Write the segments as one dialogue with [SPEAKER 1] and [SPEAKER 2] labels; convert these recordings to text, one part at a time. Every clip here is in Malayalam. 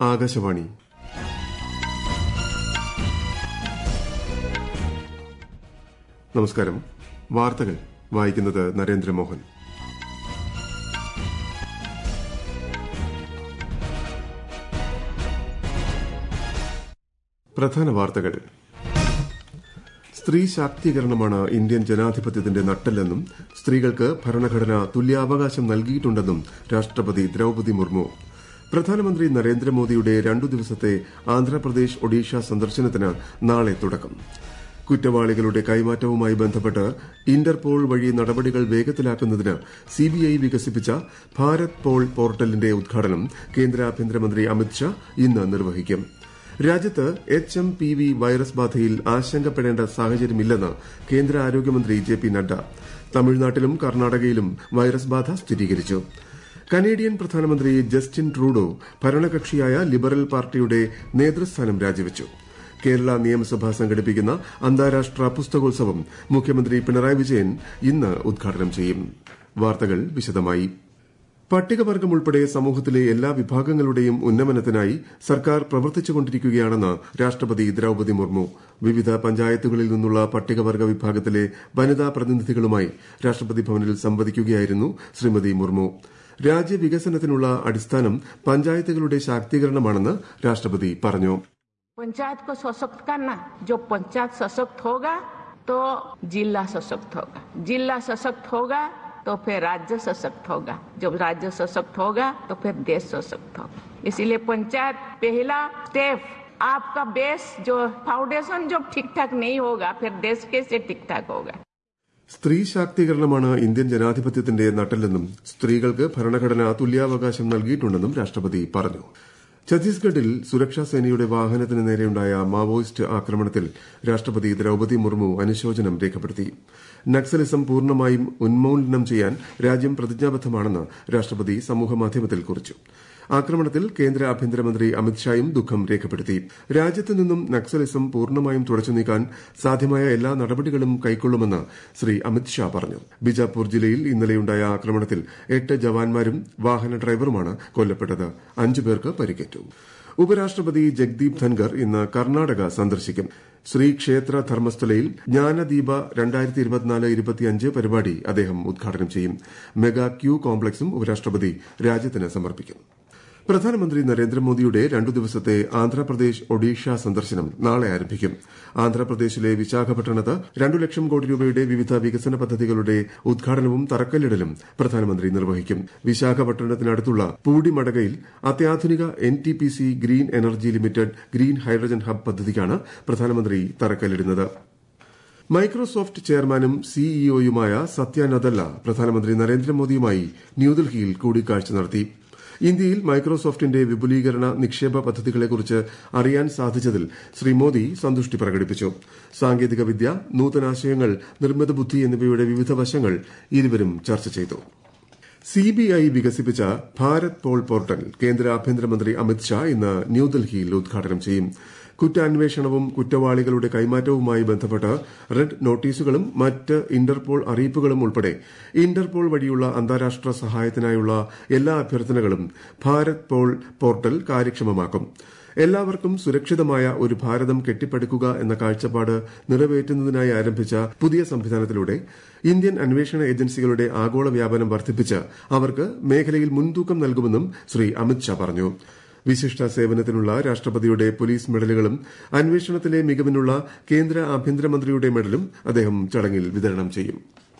[SPEAKER 1] ആകാശവാണി നമസ്കാരം വാർത്തകൾ വായിക്കുന്നത് നരേന്ദ്രമോഹൻ പ്രധാന വാർത്തകൾ സ്ത്രീ ശാക്തീകരണമാണ് ഇന്ത്യൻ ജനാധിപത്യത്തിന്റെ നട്ടെല്ലെന്നും സ്ത്രീകൾക്ക് ഭരണഘടന തുല്യാവകാശം നൽകിയിട്ടുണ്ടെന്നും രാഷ്ട്രപതി ദ്രൌപതി മുർമു പ്രധാനമന്ത്രി നരേന്ദ്രമോദിയുടെ രണ്ടു ദിവസത്തെ ആന്ധ്രാപ്രദേശ് ഒഡീഷ സന്ദർശനത്തിന് നാളെ തുടക്കം കുറ്റവാളികളുടെ കൈമാറ്റവുമായി ബന്ധപ്പെട്ട് ഇന്റർപോൾ വഴി നടപടികൾ വേഗത്തിലാക്കുന്നതിന് സിബിഐ വികസിപ്പിച്ച ഭാരത് പോൾ പോർട്ടലിന്റെ ഉദ്ഘാടനം കേന്ദ്ര ആഭ്യന്തരമന്ത്രി അമിത്ഷാ ഇന്ന് നിർവഹിക്കും രാജ്യത്ത് H M P V virus ബാധയിൽ ആശങ്കപ്പെടേണ്ട സാഹചര്യമില്ലെന്ന് കേന്ദ്ര ആരോഗ്യമന്ത്രി ജെ പി നഡ്ഡ തമിഴ്നാട്ടിലും കർണാടകയിലും വൈറസ് ബാധ സ്ഥിരീകരിച്ചു കനേഡിയൻ പ്രധാനമന്ത്രി ജസ്റ്റിൻ ട്രൂഡോ ഭരണകക്ഷിയായ ലിബറൽ പാർട്ടിയുടെ നേതൃസ്ഥാനം രാജിവച്ചു കേരള നിയമസഭ സംഘടിപ്പിക്കുന്ന അന്താരാഷ്ട്ര പുസ്തകോത്സവം മുഖ്യമന്ത്രി പിണറായി വിജയൻ ഇന്ന് ഉദ്ഘാടനം ചെയ്യും വാർത്തകൾ വിശദമായി പട്ടികവർഗം ഉൾപ്പെടെ സമൂഹത്തിലെ എല്ലാ വിഭാഗങ്ങളുടെയും ഉന്നമനത്തിനായി സർക്കാർ പ്രവർത്തിച്ചുകൊണ്ടിരിക്കുകയാണെന്ന് രാഷ്ട്രപതി ദ്രൌപതി മുർമു വിവിധ പഞ്ചായത്തുകളിൽ നിന്നുള്ള പട്ടികവർഗ വിഭാഗത്തിലെ വനിതാ പ്രതിനിധികളുമായി രാഷ്ട്രപതി ഭവനിൽ സംവദിക്കുകയായിരുന്നു ശ്രീമതി മുർമു രാജ്യവികസനത്തിനുള്ള അടിസ്ഥാനം പഞ്ചായത്തുകളുടെ ശാക്തീകരണമാണെന്ന് രാഷ്ട്രപതി പറഞ്ഞു
[SPEAKER 2] पंचायत को सशक्त करना जो पंचायत सशक्त होगा तो जिला सशक्त होगा जिला सशक्त होगा तो फिर राज्य सशक्त होगा जब राज्य सशक्त होगा तो फिर देश सशक्त होगा इसीलिए पंचायत पहला स्टेप आपका बेस जो फाउंडेशन जो ठीक ठाक नहीं होगा फिर देश कैसे ठीक ठाक होगा
[SPEAKER 1] സ്ത്രീ ശാക്തീകരണമാണ് ഇന്ത്യൻ ജനാധിപത്യത്തിന്റെ നട്ടെല്ലെന്നും സ്ത്രീകൾക്ക് ഭരണഘടന തുല്യാവകാശം നൽകിയിട്ടുണ്ടെന്നും രാഷ്ട്രപതി പറഞ്ഞു ഛത്തീസ്ഗഡിൽ സുരക്ഷാ സേനയുടെ വാഹനത്തിന് നേരെയുണ്ടായ മാവോയിസ്റ്റ് ആക്രമണത്തിൽ രാഷ്ട്രപതി ദ്രൌപതി മുർമു അനുശോചനം രേഖപ്പെടുത്തി നക്സലിസം പൂർണ്ണമായും ഉന്മൂലനം ചെയ്യാൻ രാജ്യം പ്രതിജ്ഞാബദ്ധമാണെന്ന് രാഷ്ട്രപതി സമൂഹമാധ്യമത്തിൽ കുറിച്ചു ആക്രമണത്തിൽ കേന്ദ്ര ആഭ്യന്തരമന്ത്രി അമിത്ഷായും ദുഃഖം രേഖപ്പെടുത്തി രാജ്യത്ത് നിന്നും നക്സലിസം പൂർണ്ണമായും തുടച്ചു നീക്കാൻ സാധ്യമായ എല്ലാ നടപടികളും കൈക്കൊള്ളുമെന്ന് ശ്രീ അമിത്ഷാ പറഞ്ഞു ബിജാപൂർ ജില്ലയിൽ ഇന്നലെയുണ്ടായ ആക്രമണത്തിൽ എട്ട് ജവാന്മാരും വാഹന ഡ്രൈവറുമാണ് കൊല്ലപ്പെട്ടത് അഞ്ചു പേർക്ക് പരിക്കേറ്റു ഉപരാഷ്ട്രപതി ജഗ്ദീപ് ധൻകർ ഇന്ന് കർണാടക സന്ദർശിക്കും ശ്രീ ക്ഷേത്ര ധർമ്മസ്ഥലയിൽ ജ്ഞാനദീപ രണ്ടായിരത്തി ഇരുപത്തിനാല് ഇരുപത്തിയഞ്ച് പരിപാടി അദ്ദേഹം ഉദ്ഘാടനം ചെയ്യും മെഗാ ക്യൂ കോംപ്ലക്സും ഉപരാഷ്ട്രപതി രാജ്യത്തിന് സമർപ്പിക്കും പ്രധാനമന്ത്രി നരേന്ദ്രമോദിയുടെ രണ്ടു ദിവസത്തെ ആന്ധ്രാപ്രദേശ് ഒഡീഷ സന്ദർശനം നാളെ ആരംഭിക്കും ആന്ധ്രാപ്രദേശിലെ വിശാഖപട്ടണത്ത് രണ്ടു ലക്ഷം കോടി രൂപയുടെ വിവിധ വികസന പദ്ധതികളുടെ ഉദ്ഘാടനവും തറക്കല്ലിടലും പ്രധാനമന്ത്രി നിർവഹിക്കും വിശാഖപട്ടണത്തിനടുത്തുള്ള പൂടിമടകയിൽ അത്യാധുനിക N T P C green energy limited green hydrogen hub പദ്ധതിക്കാണ് പ്രധാനമന്ത്രി തറക്കല്ലിടുന്നത് മൈക്രോസോഫ്റ്റ് ചെയർമാനും സിഇഒയുമായ സത്യ നദല്ല പ്രധാനമന്ത്രി നരേന്ദ്രമോദിയുമായി ന്യൂഡൽഹിയിൽ കൂടിക്കാഴ്ച നടത്തി ഇന്ത്യയിൽ മൈക്രോസോഫ്റ്റിന്റെ വിപുലീകരണ നിക്ഷേപ പദ്ധതികളെക്കുറിച്ച് അറിയാൻ സാധിച്ചതിൽ ശ്രീ മോദി സന്തുഷ്ടി പ്രകടിപ്പിച്ചു സാങ്കേതിക വിദ്യ നൂതനാശയങ്ങൾ നിർമ്മിത ബുദ്ധി എന്നിവയുടെ വിവിധ വശങ്ങൾ ഇരുവരും ചർച്ച ചെയ്തു സിബിഐ വികസിപ്പിച്ച ഭാരത് പോൾ പോർട്ടൽ കേന്ദ്ര ആഭ്യന്തരമന്ത്രി അമിത്ഷാ ഇന്ന് ന്യൂഡൽഹിയിൽ ഉദ്ഘാടനം ചെയ്യും കുറ്റാന്വേഷണവും കുറ്റവാളികളുടെ കൈമാറ്റവുമായി ബന്ധപ്പെട്ട് റെഡ് നോട്ടീസുകളും മറ്റ് ഇന്റർപോൾ അറിയിപ്പുകളും ഉൾപ്പെടെ ഇന്റർപോൾ വഴിയുള്ള അന്താരാഷ്ട്ര സഹായത്തിനായുള്ള എല്ലാ അഭ്യർത്ഥനകളും ഭാരത് പോൾ പോർട്ടൽ കാര്യക്ഷമമാക്കും എല്ലാവർക്കും സുരക്ഷിതമായ ഒരു ഭാരതം കെട്ടിപ്പടുക്കുക എന്ന കാഴ്ചപ്പാട് നിറവേറ്റുന്നതിനായി ആരംഭിച്ച പുതിയ സംവിധാനത്തിലൂടെ ഇന്ത്യൻ അന്വേഷണ ഏജൻസികളുടെ ആഗോള വ്യാപനം വർദ്ധിപ്പിച്ച് അവർക്ക് മേഖലയിൽ മുൻതൂക്കം നൽകുമെന്നും ശ്രീ അമിത്ഷാ പറഞ്ഞു വിശിഷ്ട സേവനത്തിനുള്ള രാഷ്ട്രപതിയുടെ പോലീസ് മെഡലുകളും അന്വേഷണത്തിലെ മികവിനുള്ള കേന്ദ്ര ആഭ്യന്തരമന്ത്രിയുടെ മെഡലും അദ്ദേഹം ചടങ്ങിൽ വിതരണം ചെയ്യും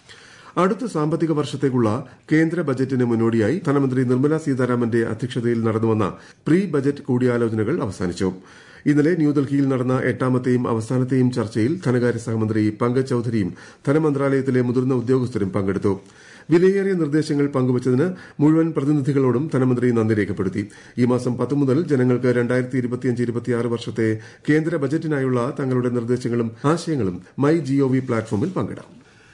[SPEAKER 1] അടുത്ത സാമ്പത്തിക വർഷത്തേക്കുള്ള കേന്ദ്ര ബജറ്റിന് മുന്നോടിയായി ധനമന്ത്രി നിർമ്മല സീതാരാമന്റെ അധ്യക്ഷതയിൽ നടന്നുവന്ന പ്രീ ബജറ്റ് കൂടിയാലോചനകൾ അവസാനിച്ചു ഇന്നലെ ന്യൂഡൽഹിയിൽ നടന്ന എട്ടാമത്തെയും അവസാനത്തെയും ചർച്ചയിൽ ധനകാര്യ സഹമന്ത്രി പങ്കജ് ചൌധരിയും ധനമന്ത്രാലയത്തിലെ മുതിർന്ന ഉദ്യോഗസ്ഥരും പങ്കെടുത്തു വിലയേറിയ നിർദ്ദേശങ്ങൾ പങ്കുവച്ചതിന് മുഴുവൻ പ്രതിനിധികളോടും ധനമന്ത്രി നന്ദി രേഖപ്പെടുത്തി ഈ മാസം പത്ത് മുതൽ ജനങ്ങൾക്ക് രണ്ടായിരത്തി ഇരുപത്തിയഞ്ച് ഇരുപത്തിയാറ് വർഷത്തെ കേന്ദ്ര ബജറ്റിനായുള്ള തങ്ങളുടെ നിർദ്ദേശങ്ങളും ആശയങ്ങളും മൈ ജിഒവി പ്ലാറ്റ്ഫോമിൽ പങ്കിടാം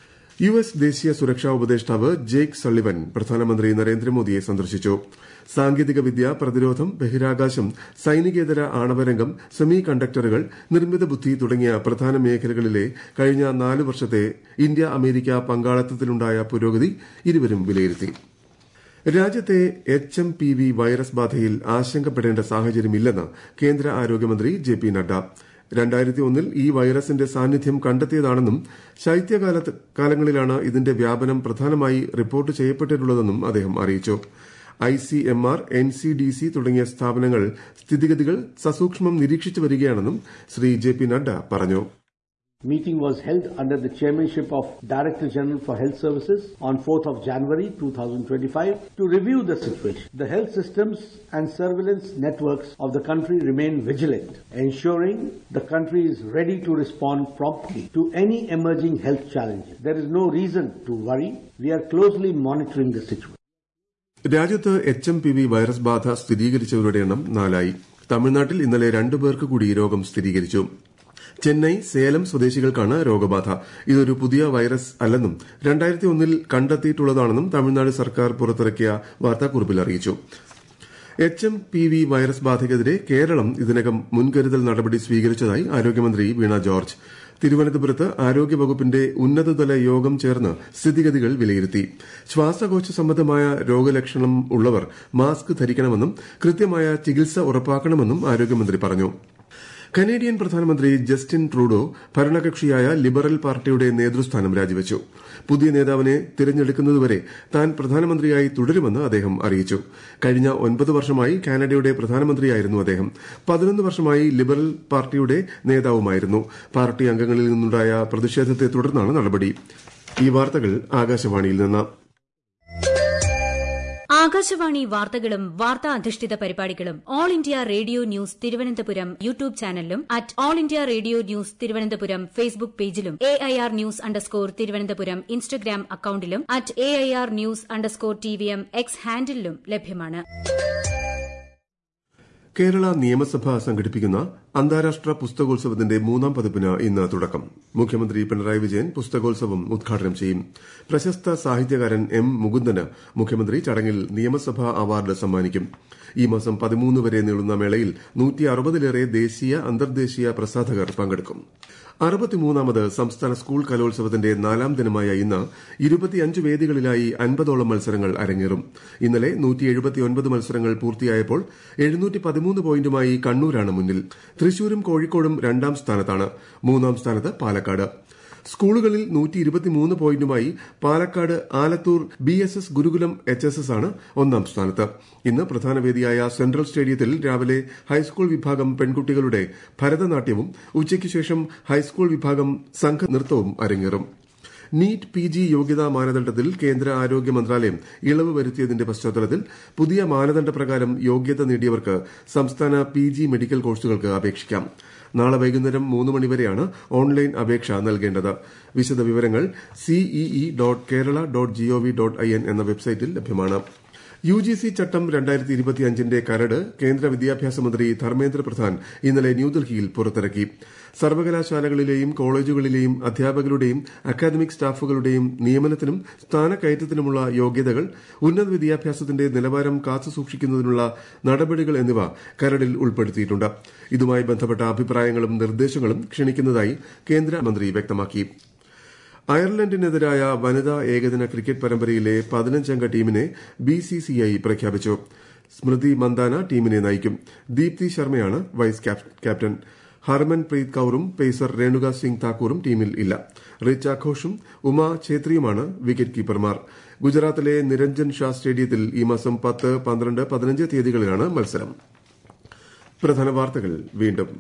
[SPEAKER 1] യു എസ് ദേശീയ സുരക്ഷാ ഉപദേഷ്ടാവ് ജേക്ക് സള്ളിവൻ പ്രധാനമന്ത്രി നരേന്ദ്രമോദിയെ സന്ദർശിച്ചു സാങ്കേതികവിദ്യ പ്രതിരോധം ബഹിരാകാശം സൈനികേതര ആണവരംഗം സെമി കണ്ടക്ടറുകൾ നിർമ്മിത ബുദ്ധി തുടങ്ങിയ പ്രധാന മേഖലകളിലെ കഴിഞ്ഞ നാല് വർഷത്തെ ഇന്ത്യ അമേരിക്ക പങ്കാളിത്തത്തിലുണ്ടായ പുരോഗതി ഇരുവരും വിലയിരുത്തി രാജ്യത്തെ H M P V virus ബാധയിൽ ആശങ്കപ്പെടേണ്ട സാഹചര്യമില്ലെന്ന് കേന്ദ്ര ആരോഗ്യമന്ത്രി ജെ പി നഡ്ഡ രണ്ടായിരത്തി ഒന്നിൽ ഈ വൈറസിന്റെ സാന്നിധ്യം കണ്ടെത്തിയതാണെന്നും ശൈത്യകാലങ്ങളിലാണ് ഇതിന്റെ വ്യാപനം പ്രധാനമായി റിപ്പോർട്ട് ചെയ്യപ്പെട്ടിട്ടുള്ളതെന്നും അദ്ദേഹം അറിയിച്ചു I C M R N C D C തുടങ്ങിയ സ്ഥാപനങ്ങൾ സ്ഥിതിഗതികൾ സസൂക്ഷ്മം നിരീക്ഷിച്ചു വരികയാണെന്നും ശ്രീ ജെ പി നഡ്ഡ പറഞ്ഞു
[SPEAKER 3] Meeting was held under the chairmanship of Director General for Health Services on 4th of January 2025 to review the situation. The health systems and surveillance networks of the country remain vigilant, ensuring the country is ready to respond promptly to any emerging health challenges. There is no reason to worry. We are closely monitoring the situation.
[SPEAKER 1] രാജ്യത്ത് H M P V virus ബാധ സ്ഥിരീകരിച്ചവരുടെ എണ്ണം നാലായി തമിഴ്നാട്ടിൽ ഇന്നലെ രണ്ടു പേർക്ക് കൂടി രോഗം സ്ഥിരീകരിച്ചു ചെന്നൈ സേലം സ്വദേശികൾക്കാണ് രോഗബാധ ഇതൊരു പുതിയ വൈറസ് അല്ലെന്നും രണ്ടായിരത്തി ഒന്നിൽ കണ്ടെത്തിയിട്ടുള്ളതാണെന്നും തമിഴ്നാട് സർക്കാർ പുറത്തിറക്കിയ വാർത്താക്കുറിപ്പിൽ അറിയിച്ചു H M P V virus ബാധയ്ക്കെതിരെ കേരളം ഇതിനകം മുൻകരുതൽ നടപടി സ്വീകരിച്ചതായി ആരോഗ്യമന്ത്രി വീണ ജോർജ് തിരുവനന്തപുരത്ത് ആരോഗ്യവകുപ്പിന്റെ ഉന്നതതല യോഗം ചേർന്ന് സ്ഥിതിഗതികൾ വിലയിരുത്തി ശ്വാസകോശ സംബന്ധമായ രോഗലക്ഷണം ഉള്ളവർ മാസ്ക് ധരിക്കണമെന്നും കൃത്യമായ ചികിത്സ ഉറപ്പാക്കണമെന്നും ആരോഗ്യമന്ത്രി പറഞ്ഞു കനേഡിയൻ പ്രധാനമന്ത്രി ജസ്റ്റിൻ ട്രൂഡോ ഭരണകക്ഷിയായ ലിബറൽ പാർട്ടിയുടെ നേതൃസ്ഥാനം രാജിവച്ചു പുതിയ നേതാവിനെ തിരഞ്ഞെടുക്കുന്നതുവരെ താൻ പ്രധാനമന്ത്രിയായി തുടരുമെന്ന് അദ്ദേഹം അറിയിച്ചു കഴിഞ്ഞ ഒൻപത് വർഷമായി കാനഡയുടെ പ്രധാനമന്ത്രിയായിരുന്നു അദ്ദേഹം പതിനൊന്ന് വർഷമായി ലിബറൽ പാർട്ടിയുടെ നേതാവുമായിരുന്നു പാർട്ടി അംഗങ്ങളിൽ നിന്നുണ്ടായ പ്രതിഷേധത്തെ തുടർന്നാണ് നടപടി ഈ വാർത്തകൾ ആകാശവാണിയിൽ നിന്ന്
[SPEAKER 4] ആകാശവാണി വാർത്തകളും വാർത്താ അധിഷ്ഠിത പരിപാടികളും All India Radio news Thiruvananthapuram YouTube ചാനലിലും at All India Radio news Thiruvananthapuram Facebook പേജിലും A I R news underscore Thiruvananthapuram Instagram അക്കൌണ്ടിലും at A I R news underscore T V M X ഹാൻഡിലും ലഭ്യമാണ്
[SPEAKER 1] കേരള നിയമസഭ സംഘടിപ്പിക്കുന്ന അന്താരാഷ്ട്ര പുസ്തകോത്സവത്തിന്റെ മൂന്നാം പതിപ്പിന് ഇന്ന് തുടക്കം മുഖ്യമന്ത്രി പിണറായി വിജയൻ പുസ്തകോത്സവം ഉദ്ഘാടനം ചെയ്യും പ്രശസ്ത സാഹിത്യകാരൻ എം മുകുന്ദന് മുഖ്യമന്ത്രി ചടങ്ങിൽ നിയമസഭാ അവാർഡ് സമ്മാനിക്കും ഈ മാസം പതിമൂന്ന് വരെ നീളുന്ന മേളയിൽ നൂറ്റി അറുപതിലേറെ ദേശീയ അന്തർദേശീയ പ്രസാധകർ പങ്കെടുക്കും അറുപത്തിമൂന്നാമത് സംസ്ഥാന സ്കൂൾ കലോത്സവത്തിന്റെ നാലാം ദിനമായ ഇന്ന് ഇരുപത്തിയഞ്ച് വേദികളിലായി അൻപതോളം മത്സരങ്ങൾ അരങ്ങേറും ഇന്നലെ മത്സരങ്ങൾ പൂർത്തിയായപ്പോൾ എഴുന്നൂറ്റി പതിമൂന്ന് പോയിന്റുമായി കണ്ണൂരാണ് മുന്നിൽ തൃശൂരും കോഴിക്കോടും രണ്ടാം സ്ഥാനത്താണ് മൂന്നാം സ്ഥാനത്ത് പാലക്കാട് സ്കൂളുകളിൽ നൂറ്റി ഇരുപത്തിമൂന്ന് പോയിന്റുമായി Palakkad Alathur B S S Gurukulam H S S ആണ് ഒന്നാം സ്ഥാനത്ത് ഇന്ന് പ്രധാന വേദിയായ സെൻട്രൽ സ്റ്റേഡിയത്തിൽ രാവിലെ ഹൈസ്കൂൾ വിഭാഗം പെൺകുട്ടികളുടെ ഭരതനാട്യവും ഉച്ചയ്ക്ക് ശേഷം ഹൈസ്കൂൾ വിഭാഗം സംഘനൃത്തവും അരങ്ങേറും നീറ്റ് പി ജി യോഗ്യതാ മാനദണ്ഡത്തിൽ കേന്ദ്ര ആരോഗ്യ മന്ത്രാലയം ഇളവ് വരുത്തിയതിന്റെ പശ്ചാത്തലത്തിൽ പുതിയ മാനദണ്ഡ പ്രകാരം യോഗ്യത നേടിയവർക്ക് സംസ്ഥാന പി ജി മെഡിക്കൽ കോഴ്സുകൾക്ക് അപേക്ഷിക്കാം നാളെ വൈകുന്നേരം മൂന്ന് മണിവരെയാണ് ഓൺലൈൻ അപേക്ഷ നൽകേണ്ടത് വിശദവിവരങ്ങൾ CEE dot Kerala dot GOV dot I N എന്ന വെബ്സൈറ്റിൽ ലഭ്യമാണ് യു ജി സി ചട്ടം രണ്ടായിരത്തി ഇരുപത്തിയഞ്ചിന്റെ കരട് കേന്ദ്ര വിദ്യാഭ്യാസ മന്ത്രി ധർമ്മേന്ദ്ര പ്രധാൻ ഇന്നലെ ന്യൂഡൽഹിയിൽ പുറത്തിറക്കി സർവകലാശാലകളിലെയും കോളേജുകളിലെയും അധ്യാപകരുടെയും അക്കാദമിക് സ്റ്റാഫുകളുടെയും നിയമനത്തിനും സ്ഥാനക്കയറ്റത്തിനുമുള്ള യോഗ്യതകൾ ഉന്നത വിദ്യാഭ്യാസത്തിന്റെ നിലവാരം കാത്തുസൂക്ഷിക്കുന്നതിനുള്ള നടപടികൾ എന്നിവ കരടിൽ ഉൾപ്പെടുത്തിയിട്ടുണ്ട് ഇതുമായി ബന്ധപ്പെട്ട അഭിപ്രായങ്ങളും നിർദ്ദേശങ്ങളും ക്ഷണിക്കുന്നതായി കേന്ദ്രമന്ത്രി വ്യക്തമാക്കി അയർലൻഡിനെതിരായ വനിതാ ഏകദിന ക്രിക്കറ്റ് പരമ്പരയിലെ പതിനഞ്ചംഗ ടീമിനെ ബിസിസിഐ പ്രഖ്യാപിച്ചു സ്മൃതി മന്ദാന ടീമിനെ നയിക്കും ദീപ്തി ശർമ്മയാണ് വൈസ് ക്യാപ്റ്റൻ ഹർമൻ പ്രീത് കൌറും പേസർ രേണുക സിംഗ് താക്കൂറും ടീമിൽ ഇല്ല റിച്ച ഘോഷും ഉമ ഛേത്രിയുമാണ് വിക്കറ്റ് കീപ്പർമാർ ഗുജറാത്തിലെ നിരഞ്ജൻ ഷാ സ്റ്റേഡിയത്തിൽ ഈ മാസം പത്ത് പന്ത്രണ്ട് പതിനഞ്ച് തീയതികളിലാണ് മത്സരം പ്രധാന വാർത്തകൾ വീണ്ടും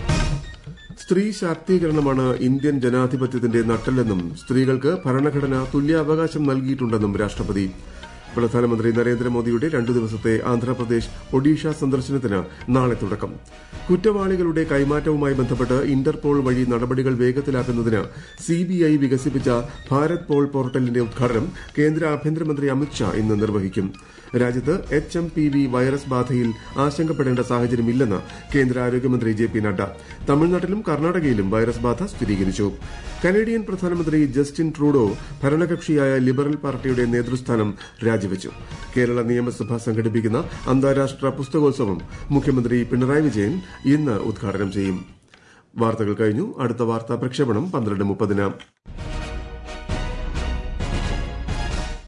[SPEAKER 1] സ്ത്രീ ശാക്തീകരണമാണ് ഇന്ത്യൻ ജനാധിപത്യത്തിന്റെ നട്ടെല്ലെന്നും സ്ത്രീകൾക്ക് ഭരണഘടന തുല്യാവകാശം നൽകിയിട്ടുണ്ടെന്നും രാഷ്ട്രപതി പ്രധാനമന്ത്രി നരേന്ദ്രമോദിയുടെ രണ്ടു ദിവസത്തെ ആന്ധ്രാപ്രദേശ് ഒഡീഷ സന്ദർശനത്തിന് നാളെ തുടക്കം കുറ്റവാളികളുടെ കൈമാറ്റവുമായി ബന്ധപ്പെട്ട് ഇന്റർപോൾ വഴി നടപടികൾ വേഗത്തിലാക്കുന്നതിന് സിബിഐ വികസിപ്പിച്ച ഭാരത് പോൾ പോർട്ടലിന്റെ ഉദ്ഘാടനം കേന്ദ്ര ആഭ്യന്തരമന്ത്രി അമിത്ഷാ ഇന്ന് നിർവഹിക്കും രാജ്യത്ത് H M P V virus ബാധയിൽ ആശങ്കപ്പെടേണ്ട സാഹചര്യമില്ലെന്ന് കേന്ദ്ര ആരോഗ്യമന്ത്രി ജെ പി നഡ്ഡ തമിഴ്നാട്ടിലും കർണാടകയിലും വൈറസ് ബാധ സ്ഥിരീകരിച്ചു കനേഡിയൻ പ്രധാനമന്ത്രി ജസ്റ്റിൻ ട്രൂഡോ ഭരണകക്ഷിയായ ലിബറൽ പാർട്ടിയുടെ നേതൃസ്ഥാനം രാജിവച്ചു കേരള നിയമസഭ സംഘടിപ്പിക്കുന്ന അന്താരാഷ്ട്ര പുസ്തകോത്സവം മുഖ്യമന്ത്രി പിണറായി വിജയൻ ഇന്ന് ഉദ്ഘാടനം ചെയ്യും വാർത്തകൾ കഴിഞ്ഞു അടുത്ത വാർത്താ പ്രക്ഷേപണം പന്ത്രണ്ട് മുപ്പതിന്